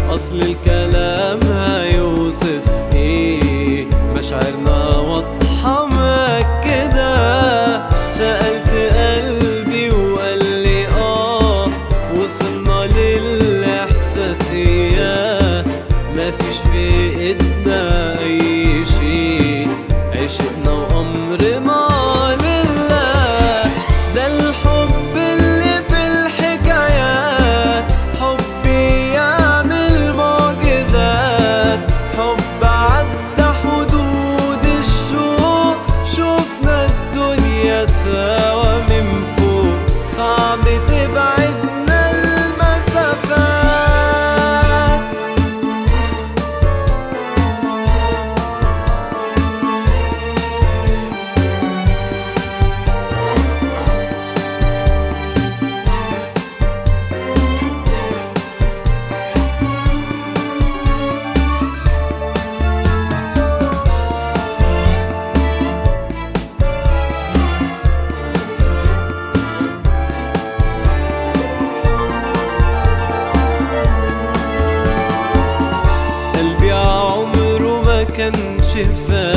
أصل الكلام هيوصف إيه مشاعرنا واضحة مأكدة سألت قلبي وقال لي آه وصلنا للإحساسية مفيش في إيدنا أي شيء عشقنا وأمرنا لله ده الحب اللي في الحكايات حب يعمل معجزات حب عدى حدود الشوق شفنا الدنيا سوا من فوق صعب تبعدنا المسافات قلبي عمره ما كانش فاهم